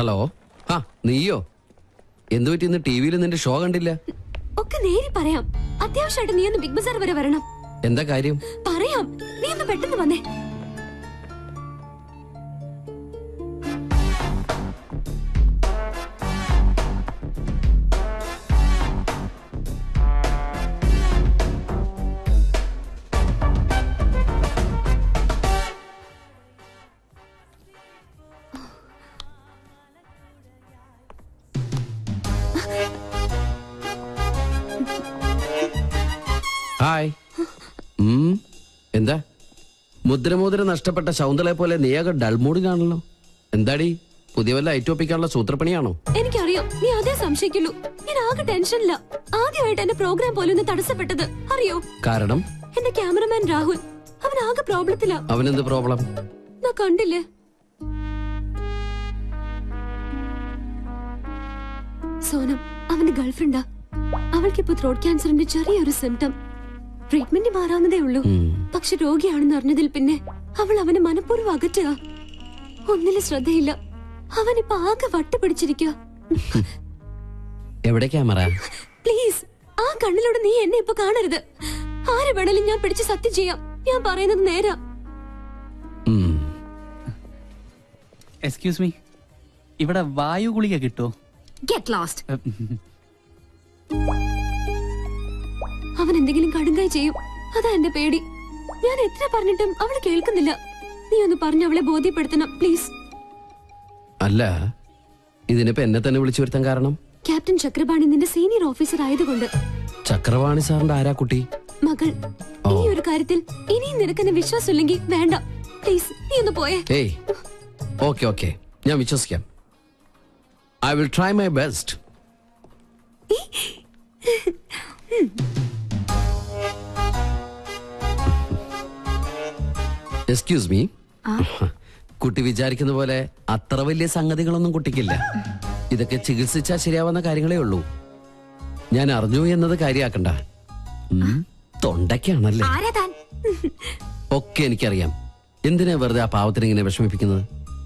Hello ആ നീയോ എന്തു പറ്റി ഇന്ന് ടി വിയിൽ നിന്റെ ഷോ കണ്ടില്ല ഒക്കെ നേരി പറയാം അത്യാവശ്യമായിട്ട് നീ ഒന്ന് ബിഗ് ബസാർ വരെ വരണം എന്താ കാര്യം പറയാം നീ ഒന്ന് പെട്ടെന്ന് വന്നേ ഹായ് ഉം, എന്താ മുദ്രമോതിര നഷ്ടപ്പെട്ട ശൗന്തളെ പോലെ നീയാകെ ഡൾമൂഡിനാണല്ലോ എന്താടി പുതിയ വല്ല ഐറ്റോപ്പിക്കാനുള്ള സൂത്രപ്പണിയാണോ എനിക്കറിയാം നീ അതേ സംശയിക്കുള്ളൂ ഞാൻ ആകെ ടെൻഷനില്ല ആദ്യമായിട്ട് എന്റെ പ്രോഗ്രാം പോലും ഒന്ന് തടസ്സപ്പെട്ടത് അറിയോ കാരണം എന്റെ ക്യാമറമാൻ രാഹുൽ അവൻ ആകെ പ്രോബ്ലത്തിലാ അവനെന്ത് പ്രോബ്ലം ഞാൻ കണ്ടില്ലേ സോനം അവന്റെ ഗേൾഫ്രണ്ടാ അവൾക്കിപ്പോ ത്രോട്ട് ക്യാൻസറിന്റെ ചെറിയൊരു സിംറ്റം ട്രീറ്റ്മെന്റ് മാറാവുന്നതേ ഉള്ളൂ പക്ഷെ രോഗിയാണെന്ന് അറിഞ്ഞതിൽ പിന്നെ അവൾ അവനെ മനഃപൂർവ്വം അകറ്റുക ഒന്നിലും ശ്രദ്ധയില്ല അവനിപ്പോ ആകെ വട്ടുപിടിച്ചിരിക്കുക എവിടെ ക്യാമറ പ്ലീസ് ആ കണ്ണിലൂടെ നീ എന്നെ ഇപ്പൊ കാണരുത് ആരെ വേണേലും ഞാൻ പിടിച്ച് സത്യം ചെയ്യാം ഞാൻ പറയുന്നത് നേരാ ഉം. എക്സ്ക്യൂസ് മീ ഇവിടെ വായു ഗുളിക കിട്ടോ ഗെറ്റ് ലോസ്റ്റ് അവൻ എന്തെങ്കിലും കടുങ്കായി ചെയ്യും അതാ എന്റെ പേടി ഞാൻ എത്ര പറഞ്ഞിട്ടും അവള് കേൾക്കുന്നില്ല നീ ഒന്ന് പറഞ്ഞ് അവളെ ബോധ്യപ്പെടുത്തണം പ്ലീസ് അല്ല ഇതിനിപ്പോ എന്നെ തന്നെ വിളിച്ചു വരുത്താൻ കാരണം ക്യാപ്റ്റൻ ചക്രപാണി നിന്റെ സീനിയർ ഓഫീസർ ആയതുകൊണ്ട് ചക്രവാണി സാറിന്റെ ആരാ കുട്ടി മകൾ ഈ ഒരു കാര്യത്തിൽ ഇനിയും നിനക്കെന്നെ വിശ്വാസമില്ലെങ്കിൽ വേണ്ട പ്ലീസ് നീ ഒന്ന് പോയേ ഏയ് ഓക്കെ ഓക്കെ ഞാൻ വിശ്വസിക്കാം I will try my best excuse me കുട്ടി വിചാരിക്കുന്ന പോലെ അത്ര വലിയ സംഗതികളൊന്നും കുട്ടിക്കില്ല ഇതൊക്കെ ചികിത്സിച്ചാൽ ശരിയാവുന്ന കാര്യങ്ങളേ ഉള്ളൂ ഞാൻ അറിഞ്ഞു എന്നത് കാര്യാക്കണ്ട ഉം, തൊണ്ടയ്ക്കാണല്ലേ ആരാ താൻ ഒക്കെ എനിക്കറിയാം എന്തിനാ വെറുതെ ആ പാവത്തിന് ഇങ്ങനെ വിഷമിപ്പിക്കുന്നത്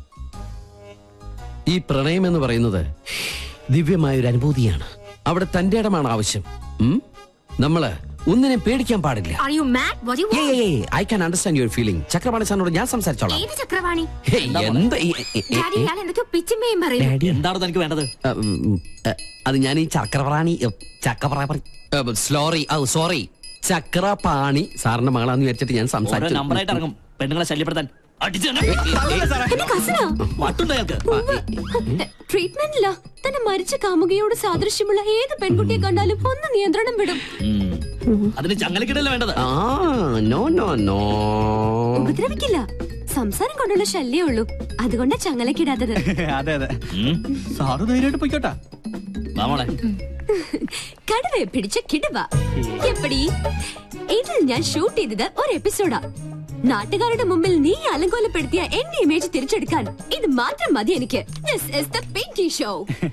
ഈ പ്രണയം എന്ന് പറയുന്നത് ദിവ്യമായ ഒരു അനുഭൂതിയാണ് അവിടെ തന്റെ ഇടമാണ് ആവശ്യം ഉം? നമ്മള് ഒന്നിനെ പേടിക്കാൻ പാടില്ല Are you mad? What do you want? I can understand your feeling Chakrapani സാറിനോട് ഞാൻ സംസാരിച്ചോളാം ഏത് ചക്രവാണി ഹേയ്, എന്ത് ഈ- ഈ- ഈ- ഡാഡി ഇയാൾ എന്തൊക്കെയോ പിച്ചിമ്മയും പറയും ഡാഡി, എന്താണ് തനിക്ക് വേണ്ടത് അ, ഉം, അ, അത് ഞാൻ ഈ ചക്രപ്രാണി ചക്രപ്രാണി സോറി സോറി ചക്രപാണി സാറിന്റെ മകളാന്ന് വിചാരിച്ചിട്ട് ഞാൻ ഓരോ നമ്പറായിട്ട് സംസാരിച്ചു ഇറങ്ങും പെണ്ണുങ്ങളെ ശല്യപ്പെടുത്താൻ അടിച്ച് തന്നെ. എന്റെ കസിനാ വട്ടുണ്ടോ അയാൾക്ക് ട്രീറ്റ്മെന്റില്ല തന്നെ മരിച്ച കാമുകയോട് സാദൃശ്യമുള്ള ഏത് പെൺകുട്ടിയെ കണ്ടാലും ഒന്ന് നിയന്ത്രണം വിടും അതിന് ചങ്ങലക്കിടല്ലേ വേണ്ടത് ആ നോ നോ നോ ഉപദ്രവിക്കില്ല സംസാരം കൊണ്ടുള്ള ശല്യേ ഉള്ളൂ അതുകൊണ്ടാ ചങ്ങലക്കിടാത്തത് അതെ അതെ സാറ് ധൈര്യമായിട്ട് പൊയ്ക്കോട്ടാ നമ്മളെ കടുവയെ പിടിച്ച കിടുവ എപ്പടി ഇതിൽ ഞാൻ ഷൂട്ട് ചെയ്തത് ഒരു എപ്പിസോഡാ നാട്ടുകാരുടെ മുമ്പിൽ നീ അലങ്കോലപ്പെടുത്തിയ എന്റെ ഇമേജ് തിരിച്ചെടുക്കാൻ ഇത് മാത്രം മതി എനിക്ക് this is the Pinky show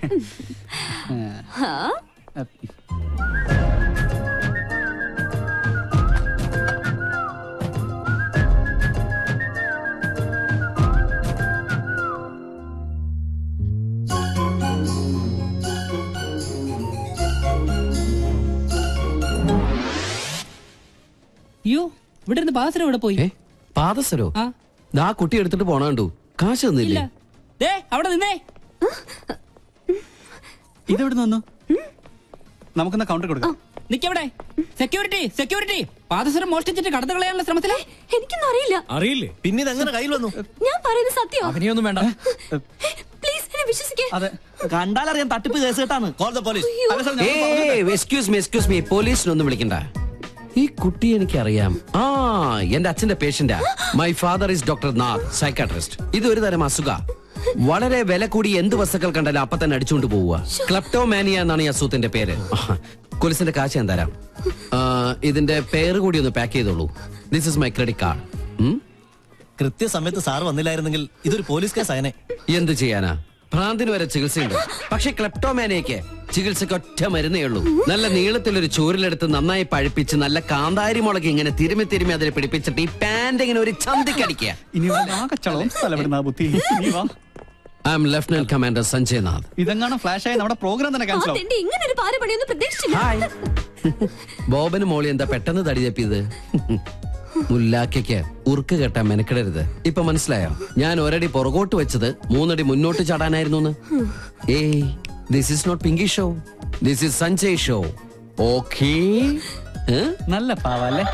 അയ്യോ ഇവിടെ ഇരുന്ന് പാസരം ഇവിടെ പോയി ഏ പാദസരോ ആ. ദാ കുട്ടി എടുത്തിട്ട് പോണ കണ്ടു കാശ് ഇല്ല തന്നില്ലേ ദേ അവിടെ നിന്നേ ഇതെവിടെ വന്നു നമുക്കെന്നാ കൗണ്ടർ കൊടുക്കാം നിക്കവിടെ സെക്യൂരിറ്റി സെക്യൂരിറ്റി പാദസരം മോഷ്ടിച്ചിട്ട് കടന്നു കളയാനുള്ള ശ്രമത്തിലെ എനിക്കൊന്നും അറിയില്ല അറിയില്ലേ പിന്നെ ഇതെങ്ങനെ കയ്യിൽ വന്നു ഞാൻ പറയുന്നത് സത്യം അഭിനയൊന്നും വേണ്ട പ്ലീസ് എന്നെ വിശ്വസിക്കേ അതെ കണ്ടാലറിയാം തട്ടിപ്പ് കേസ് കേട്ടാണ് call the police excuse me excuse me പോലീസിനൊന്നും വിളിക്കണ്ട ഈ കുട്ടി എനിക്കറിയാം ആ എന്റെ അച്ഛന്റെ പേഷ്യന്റാ my father is doctor Nath psychiatrist ഇത് ഒരു തരം അസുഖ വളരെ വില കൂടി എന്ത് വസ്തുക്കൾ കണ്ടാലും അപ്പൊ തന്നെ അടിച്ചുകൊണ്ട് പോവുക ക്ലപ്റ്റോമാനിയ എന്നാണ് ഈ അസുഖത്തിന്റെ പേര് കൊലിസിന്റെ കാശ് ഞാൻ തരാം ആ, ഇതിന്റെ പേര് കൂടി ഒന്ന് പാക്ക് ചെയ്തോളൂ this is my credit card കൃത്യസമയത്ത് സാർ വന്നില്ലായിരുന്നെങ്കിൽ ഇതൊരു പോലീസ് കേസ് ആയനെ എന്ത് ചെയ്യാനാ ഭ്രാന്തിന് വരെ ചികിത്സയുണ്ട് പക്ഷെ ക്ലെപ്റ്റോമാനിയക്ക് ചികിത്സക്ക് ഒറ്റ മരുന്നേ ഉള്ളൂ നല്ല നീളത്തിലൊരു ചൂരിലെടുത്ത് നന്നായി പഴുപ്പിച്ച് നല്ല കാന്താരി മുളക് ഇങ്ങനെ തിരുമി തിരുമി അതിൽ പിടിപ്പിച്ചിട്ട് ഈ പാന്റ് ഇങ്ങനെ ഒരു ചന്തിക്കടിക്കുക ഇനി ആകെ ചളവും സ്ഥലപ്പെടുന്ന ബുദ്ധി നീ വാ I am lieutenant commander Sanjay Nath ഇതെങ്ങാനും ഫ്ലാഷ് ആയി നമ്മുടെ പ്രോഗ്രാം തന്നെ ക്യാൻസൽ ആവും അതെന്റെ ഇങ്ങനെ ഒരു പാര പണിയൊന്നും പ്രതീക്ഷിച്ചില്ല ഹായ് ബോബന് മോളി എന്താ പെട്ടെന്ന് തടി തപ്പിയത് മുല്ലാക്കയ്ക്ക് ഉറുക്ക് കെട്ടാൻ മെനക്കിടരുത് ഇപ്പൊ മനസ്സിലായോ ഞാൻ ഒരടി പുറകോട്ട് വെച്ചത് മൂന്നടി മുന്നോട്ട് ചാടാനായിരുന്നു ഏയ് this is not Pinky show this is Sanjay show okay നല്ല പാവല്ലേ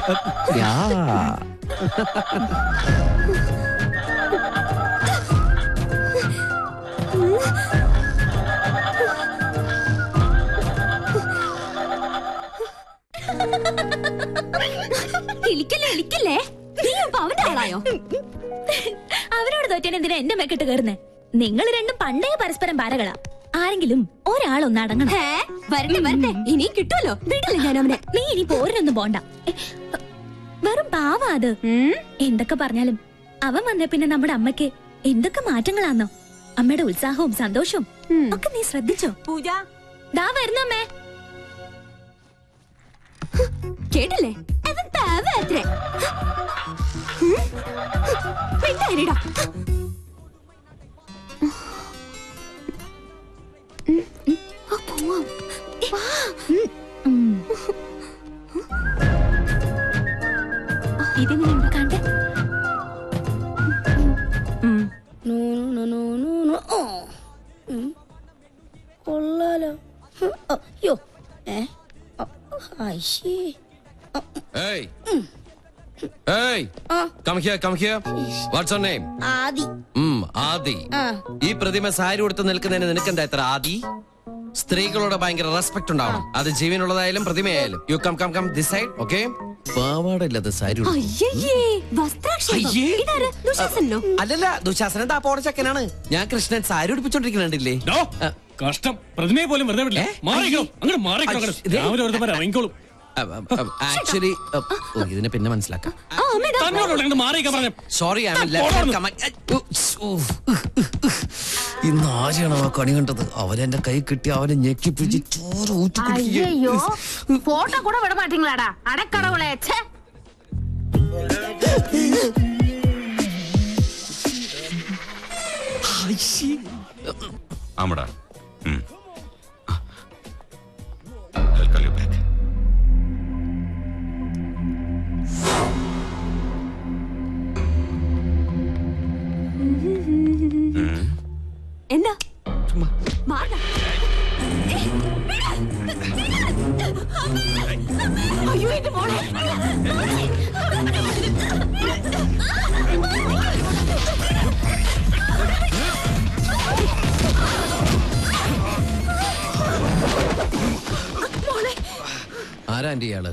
ഇളിക്കല്ലേ ഇളിക്കല്ലേ നീ അപ്പൊ അവന്റെ ആളായോ അവരോട് തോറ്റാൻ എന്തിനാ എന്റെ മെക്കിട്ട് കയറുന്നേ നിങ്ങൾ രണ്ടും പണ്ടേ പരസ്പരം പാരകളാ ആരെങ്കിലും ഒരാളൊന്ന് അടങ്ങണം ഹേ വരട്ടെ വരട്ടെ ഇനിയും കിട്ടുമല്ലോ വിടില്ല ഞാൻ അവനെ നീ ഇനി പോരിനൊന്നും പോണ്ട ഏ, വെറും പാവാ അത് ഉം. എന്തൊക്കെ പറഞ്ഞാലും അവൻ വന്ന പിന്നെ നമ്മുടെ അമ്മയ്ക്ക് എന്തൊക്കെ മാറ്റങ്ങളാന്നോ അമ്മയുടെ ഉത്സാഹവും സന്തോഷവും ഉം. ഒക്കെ നീ ശ്രദ്ധിച്ചോ പൂജ ദാ വരുന്നു അമ്മേ കേട്ടില്ലേ അവൻ പാവത്രേ മിണ്ടായിരിടാ പോവാം വാ ഇതെങ്ങനെയുണ്ട് കണ്ടേ കൊള്ളാലോ ഹും, അയ്യോ ഏ അയ്യേ Hey! Hey! Come here, come here. What's your name? ആദി ഉം, ആദി ആ. ഈ പ്രതിമ സാരി കൊടുത്ത് നിൽക്കുന്നതിന് നിനക്കെന്താ എത്ര ആദി സ്ത്രീകളോട് ഭയങ്കര റെസ്പെക്ട് ഉണ്ടാവണം അത് ജീവനുള്ളതായാലും പ്രതിമയായാലും you come come come this side okay പാവാടില്ലാത്ത സാരി ഉടുത്ത്. അയ്യേ വസ്ത്രാക്ഷേപം അയ്യേ. ഇതാര് ദുശാസനോ അല്ലല്ല ദുശാസനൻ താ പോണ ചക്കനാണ് ഞാൻ കൃഷ്ണൻ സാരി ഉടുപ്പിച്ചോണ്ടിരിക്കുന്നുണ്ടില്ലേ ഡോ, കഷ്ടം പ്രതിമയെ പോലും വെറുതെ വിടില്ല ഏ? മാറിക്കോ അങ്ങോട്ട് മാറിക്കോ അയ്യ, അങ്ങോട്ട്. ഇതേ. രാവിലെ വെറുതെ പറയാം ഇറങ്ങിക്കോളും ആക്ച്വലി ഇതിനെ പിന്നെ മനസ്സിലാക്കാം ആ അമ്മ ഇതാ തന്നോട് അങ്ങോട്ട് മാറിയിക്കാൻ പറഞ്ഞു സോറി ഐ പോടാ ഇന്ന് ആരെയാണ് ആ കണി കണ്ടത് അവനെന്റെ കൈ കിട്ടി അവനെ ഞെക്കി പിടിച്ച് ചോര ഊറ്റി അയ്യോ ഫോട്ടോ கூட விட மாட்டீங்களாடா அடக்கடவுளே ச்சே ആമടാ ഉം. I'll call you back. എന്താ മാറാ അയ്യോ എന്റെ മോളെ ആരാ എന്റെ ഇയാള്